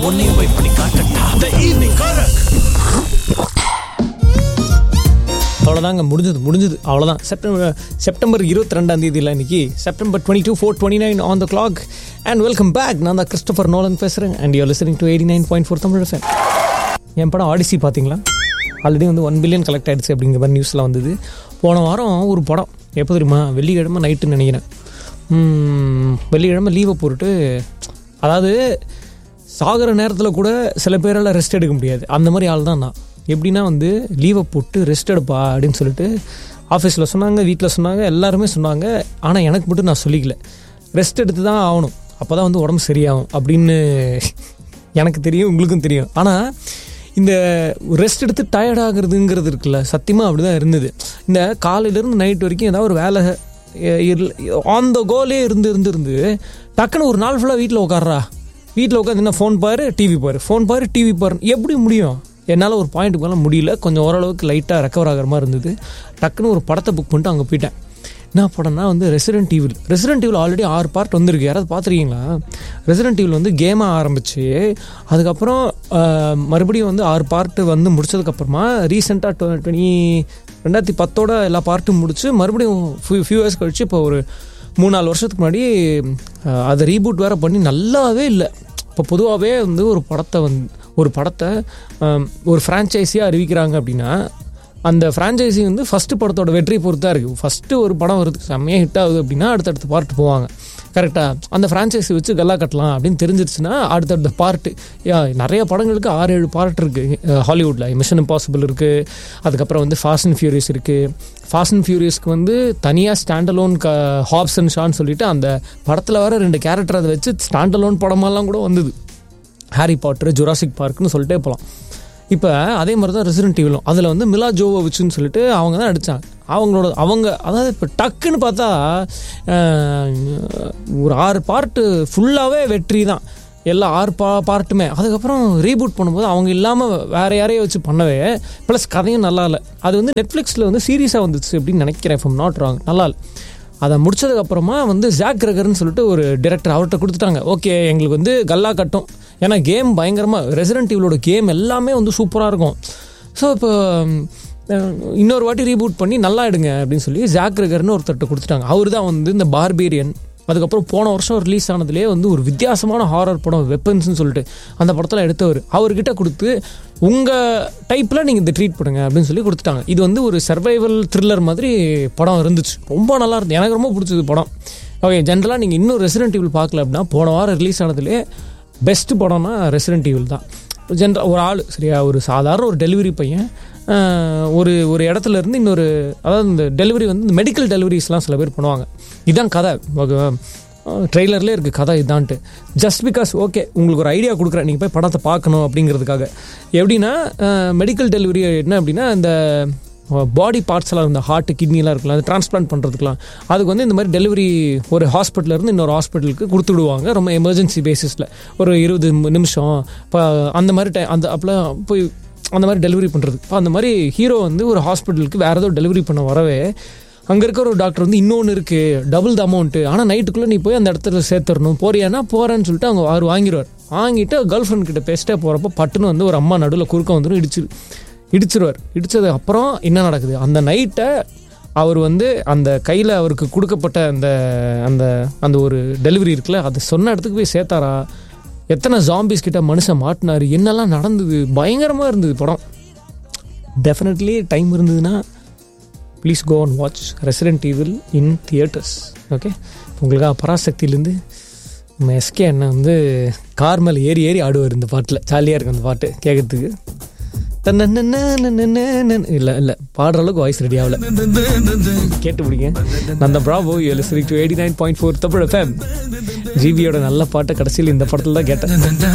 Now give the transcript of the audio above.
உன்னையும் போய் பண்ணி காட்டட்டா த ஈவினிங் காரக் அவ்வளோதாங்க முடிஞ்சது முடிஞ்சது அவ்வளோதான் செப்டம்பர் செப்டம்பர் இருபத்தி ரெண்டாம் தேதியில் இன்னைக்கு September twenty two four twenty nine on the clock and welcome back நான் தான் கிறிஸ்டோஃபர் நோலன் பேசுகிறேன் and you listening to eighty nine point four Tamil fan என் படம் ஆடிசி பார்த்தீங்களா ஆல்ரெடி வந்து ஒன் பில்லியன் கலெக்ட் ஆயிடுச்சு அப்படிங்கிற மாதிரி நியூஸ்லாம் வந்தது போன வாரம் ஒரு படம் எப்போ தெரியுமா வெள்ளிக்கிழமை நைட்டுன்னு நினைக்கிறேன் ம், வெள்ளிக்கிழமை லீவை போட்டுட்டு அதாவது சாகிற நேரத்தில் கூட சில பேரால் ரெஸ்ட் எடுக்க முடியாது அந்த மாதிரி ஆள் தான் நான் எப்படின்னா வந்து லீவை போட்டு ரெஸ்ட் எடுப்பா அப்படின்னு சொல்லிட்டு ஆஃபீஸில் சொன்னாங்க வீட்டில் சொன்னாங்க எல்லாருமே சொன்னாங்க ஆனால் எனக்கு மட்டும் நான் சொல்லிக்கல ரெஸ்ட் எடுத்து தான் ஆகணும் அப்போ தான் வந்து உடம்பு சரியாகும் அப்படின்னு எனக்கு தெரியும் உங்களுக்கும் தெரியும் ஆனால் இந்த ரெஸ்ட் எடுத்து டயர்ட் ஆகுறதுங்கிறது இருக்குல்ல சத்தியமாக அப்படி தான் இருந்தது இந்த காலையிலேருந்து நைட் வரைக்கும் ஏதாவது ஒரு வேலை ஆன் த கோலே இருந்து இருந்து இருந்து டக்குன்னு ஒரு நாள் ஃபுல்லாக வீட்டில் உட்கார்றா வீட்டில் உட்காந்து என்ன ஃபோன் பாரு டிவி பாரு ஃபோன் பாரு டிவி பாரு எப்படி முடியும் என்னால் ஒரு பாயிண்ட்டுக்கு மேலே முடியல கொஞ்சம் ஓரளவுக்கு லைட்டாக ரெக்கவர் ஆகிற மாதிரி இருந்தது டக்குன்னு ஒரு படத்தை புக் பண்ணிட்டு அங்கே போயிட்டேன் என்ன படம்னா வந்து Resident Evil Resident Evil already ஆறு பார்ட் வந்திருக்கு யாராவது பார்த்துருக்கீங்களா ரெசிடென்ட் ஈவில் வந்து கேமாக ஆரம்பிச்சு அதுக்கப்புறம் ஆஹ், மறுபடியும் வந்து ஆறு பார்ட்டு வந்து முடிச்சதுக்கப்புறமா ரீசெண்டாக டுவெண்ட்டி ரெண்டாயிரத்தி பத்தோட எல்லா பார்ட்டும் முடிச்சு மறுபடியும் ஃபியூ ஃபியூ இயர்ஸ் கழிச்சு இப்போ ஒரு மூணு நாலு வருஷத்துக்கு முன்னாடி ஆஹ், அதை ரீபூட் வேறு பண்ணி நல்லாவே இல்லை இப்போ பொதுவாகவே வந்து ஒரு படத்தை வந்து ஒரு படத்தை ஆம், ஒரு ஃப்ரான்ச்சைஸியாக அறிவிக்கிறாங்க அப்படின்னா அந்த ஃப்ரான்ச்சைஸி வந்து ஃபஸ்ட்டு படத்தோட வெற்றி பொறுத்தா இருக்குது ஃபஸ்ட்டு ஒரு படம் வருது செம்மையாக ஹிட் ஆகுது அப்படின்னா அடுத்தடுத்த பார்ட் போவாங்க கரெக்டாக அந்த ஃப்ரான்ச்சைஸி வச்சு கல்லா கட்டலாம் அப்படின்னு தெரிஞ்சிருச்சுன்னா அடுத்தடுத்த பார்ட்டு நிறைய படங்களுக்கு ஆறு ஏழு பார்ட் இருக்குது ஹாலிவுட்டில் மிஷன் இம்பாசிபிள் இருக்குது அதுக்கப்புறம் வந்து ஃபாஸ்ட் அண்ட் ஃபியூரியஸ் இருக்குது ஃபாஸ்ட் அண்ட் ஃபியூரியஸ்க்கு வந்து தனியாக ஸ்டாண்டலோன் க ஹாப்ஸ் அண்ட் ஷான்னு சொல்லிட்டு அந்த படத்தில் வர ரெண்டு கேரக்டர் அதை வச்சு ஸ்டாண்டலோன் படமெல்லாம் கூட வந்தது ஹாரி பாட்டர் ஜுராசிக் பார்க்னு சொல்லிட்டே போகலாம் இப்போ அதே மாதிரி தான் ரெசிடென்ட் டிவிலும் அதில் வந்து மிலா ஜோவோவிச்சுன்னு சொல்லிட்டு அவங்க தான் நடித்தாங்க அவங்களோட அவங்க அதாவது இப்போ டக்குன்னு பார்த்தா அஹ், ஒரு ஆறு பார்ட்டு ஃபுல்லாகவே வெற்றி தான் எல்லா ஆறு பா பார்ட்டுமே அதுக்கப்புறம் ரீபூட் பண்ணும்போது அவங்க இல்லாமல் வேற யாரையும் வச்சு பண்ணவே ப்ளஸ் கதையும் நல்லா இல்லை அது வந்து நெட்ஃப்ளிக்ஸில் வந்து சீரியஸாக வந்துச்சு அப்படின்னு நினைக்கிறேன் இப்போ நாட் ராங் நல்லா இல்லை அதை முடிச்சதுக்கப்புறமா வந்து ஜாக் ரெகர்னு சொல்லிட்டு ஒரு டிரெக்டர் அவர்கிட்ட கொடுத்துட்டாங்க ஓகே எங்களுக்கு வந்து கல்லா கட்டும் ஏன்னா கேம் பயங்கரமாக ரெசிடென்ட் இவளோட கேம் எல்லாமே வந்து சூப்பராக இருக்கும் ஸோ இப்போ ம், இன்னொரு வாட்டி ரீபூட் பண்ணி நல்லா எடுங்க அப்படின்னு சொல்லி ஜாக் ரெகர்னு ஒருத்தர்கிட்ட கொடுத்துட்டாங்க அவர் தான் வந்து இந்த பார்பேரியன் அதுக்கப்புறம் போன வருஷம் ரிலீஸ் ஆனதுலேயே வந்து ஒரு வித்தியாசமான ஹாரர் படம் வெப்பன்ஸ்னு சொல்லிட்டு அந்த படத்தில் எடுத்தவர் அவர்கிட்ட கொடுத்து உங்கள் டைப்பில் நீங்கள் இந்த ட்ரீட் பண்ணுங்க அப்படின்னு சொல்லி கொடுத்துட்டாங்க இது வந்து ஒரு சர்வைவல் த்ரில்லர் மாதிரி படம் இருந்துச்சு ரொம்ப நல்லா இருந்தது எனக்கு ரொம்ப பிடிச்சது படம் ஓகே ஜென்ரலாக நீங்கள் இன்னும் ரெசிடென்ட் ஈவில் பார்க்கல அப்படின்னா போன வாரம் ரிலீஸ் ஆனதுலேயே பெஸ்ட் படம்னா ரெசிடென்ட் ஈவில் தான் ஜென்ரல் ஒரு ஆள் சரியா ஒரு சாதாரண ஒரு டெலிவரி பையன் ஆஹ், ஒரு ஒரு இடத்துல இருந்து இன்னொரு அதாவது இந்த டெலிவரி வந்து இந்த மெடிக்கல் டெலிவரிஸ்லாம் சில பேர் பண்ணுவாங்க இதுதான் கதை ட்ரெய்லர்லேயே இருக்குது கதை இதான்ட்டு ஜஸ்ட் பிகாஸ் ஓகே உங்களுக்கு ஒரு ஐடியா கொடுக்குறேன் நீங்கள் போய் படத்தை பார்க்கணும் அப்படிங்கிறதுக்காக எப்படின்னா மெடிக்கல் டெலிவரி என்ன அப்படின்னா இந்த பாடி பார்ட்ஸ் எல்லாம் இந்த ஹார்ட் கிட்னிலாம் இருக்கலாம் அது டிரான்ஸ்பிளான்ட் பண்ணுறதுக்குலாம் அதுக்கு வந்து இந்த மாதிரி டெலிவரி ஒரு ஹாஸ்பிட்டல்ல இருந்து இன்னொரு ஹாஸ்பிட்டலுக்கு கொடுத்து விடுவாங்க ரொம்ப எமர்ஜென்சி பேசிஸில் ஒரு இருபது நிமிஷம் இப்போ அந்த மாதிரி டை அந்த அப்போலாம் போய் அந்த மாதிரி டெலிவரி பண்ணுறது இப்போ அந்த மாதிரி ஹீரோ வந்து ஒரு ஹாஸ்பிட்டலுக்கு வேறு ஏதோ டெலிவரி பண்ண வரவே அங்கே இருக்கிற ஒரு டாக்டர் வந்து இன்னொன்று இருக்குது டபுள் த அமௌண்ட்டு ஆனால் நைட்டுக்குள்ளே நீ போய் அந்த இடத்துல சேர்த்துடணும் போறியானா போகிறேன்னு சொல்லிட்டு அவங்க அவர் வாங்கிடுவார் வாங்கிட்டு கேர்ள் ஃப்ரெண்ட் கிட்ட பேசிட்டே போகிறப்ப பட்டுன்னு வந்து ஒரு அம்மா நடுவில் குறுக்க வந்துடும் இடிச்சு இடிச்சிருவார் இடிச்சது அப்புறம் என்ன நடக்குது அந்த நைட்டை அவர் வந்து அந்த கையில் அவருக்கு கொடுக்கப்பட்ட அந்த அந்த அந்த ஒரு டெலிவரி இருக்குல்ல அதை சொன்ன இடத்துக்கு போய் சேர்த்தாரா எத்தனை ஜாம்பிஸ் கிட்ட மனுஷன் மாட்டினாரு என்னெல்லாம் நடந்தது பயங்கரமாக இருந்தது படம் டெஃபினெட்லி டைம் இருந்ததுன்னா please go and watch Resident Evil in theatres okay உங்களுக்காக பராசக்தியிலேருந்து நம்ம எஸ்கே அண்ணன் வந்து கார் மேலே ஏறி ஏறி ஆடுவார் இந்த பாட்டில் ஜாலியாக இருக்கும் அந்த பாட்டு கேட்கறதுக்கு இல்லை இல்லை பாடுற அளவுக்கு வாய்ஸ் ரெடி ஆகல கேட்டு பிடிங்க நான் தான் Bravo you listening to eighty nine point four Tamil FM ஜிபியோட நல்ல பாட்டை கடைசியில் இந்த படத்தில் தான் கேட்டேன்